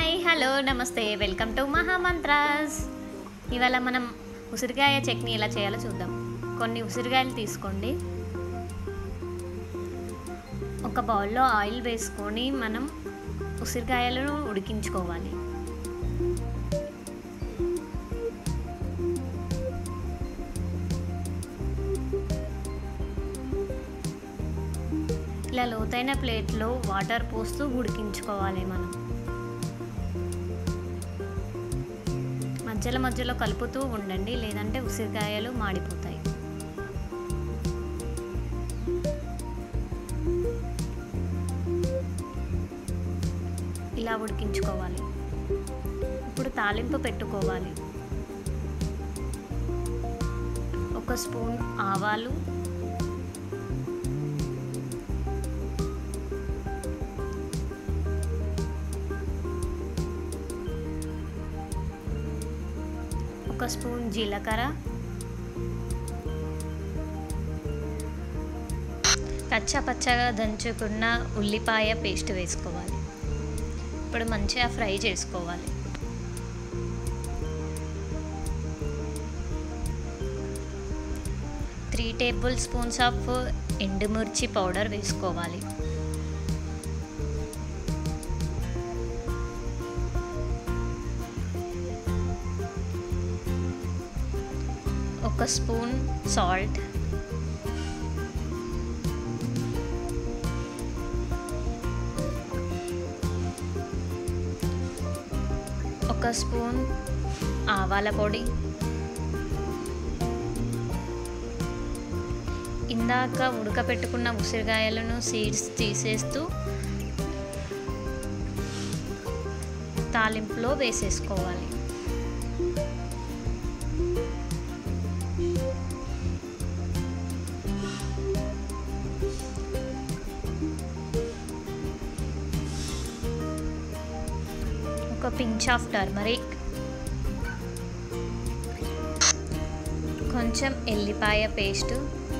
hi hello నమస్తే welcome to Mahamantras ఇవాళ మనం ఉసిరికాయ చట్నీ ఎలా చేయాలో చూద్దాం కొన్ని ఉసిరికాయలు తీసుకోండి ఒక బౌల్లో ఆయిల్ వేసుకొని మనం ఉసిరికాయలను ఉడికించుకోవాలి ఇలా లోతైన ప్లేట్లో వాటర్ పోస్తూ ఉడికించుకోవాలి మనం మధ్యలో మధ్యలో కలుపుతూ ఉండండి లేదంటే ఉసిరికాయలు మాడిపోతాయి ఇలా ఉడికించుకోవాలి ఇప్పుడు తాలింపు పెట్టుకోవాలి ఒక స్పూన్ ఆవాలు ఒక స్పూన్ జీలకర్ర కచ్చా పచ్చగా దంచుకున్న ఉల్లిపాయ పేస్ట్ వేసుకోవాలి ఇప్పుడు మంచిగా ఫ్రై చేసుకోవాలి త్రీ టేబుల్ స్పూన్స్ ఆఫ్ ఎండుమిర్చి పౌడర్ వేసుకోవాలి ఒక స్పూన్ సాల్ట్ ఒక స్పూన్ ఆవాల పొడి ఇందాక ఉడకపెట్టుకున్న ఉసిరికాయలను సీడ్స్ తీసేస్తూ తాలింపులో వేసేసుకోవాలి ఒక పించ్ ఆఫ్ టర్మరిక్ కొంచెం ఎల్లిపాయ పేస్ట్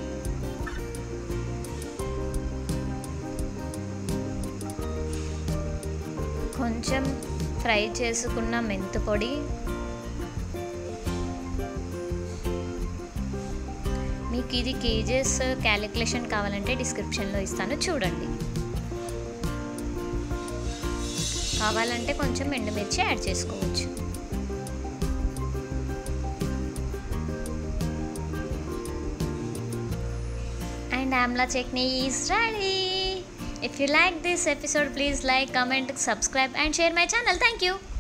కొంచెం ఫ్రై చేసుకున్న మెంతు పొడి మీకు ఇది కేజెస్ క్యాలిక్యులేషన్ కావాలంటే డిస్క్రిప్షన్లో ఇస్తాను చూడండి కావాలంటే కొంచెం ఎండుమిర్చి యాడ్ చేసుకోవచ్చు and amla chutney is ready if you like this episode please like comment subscribe and share my channel thank you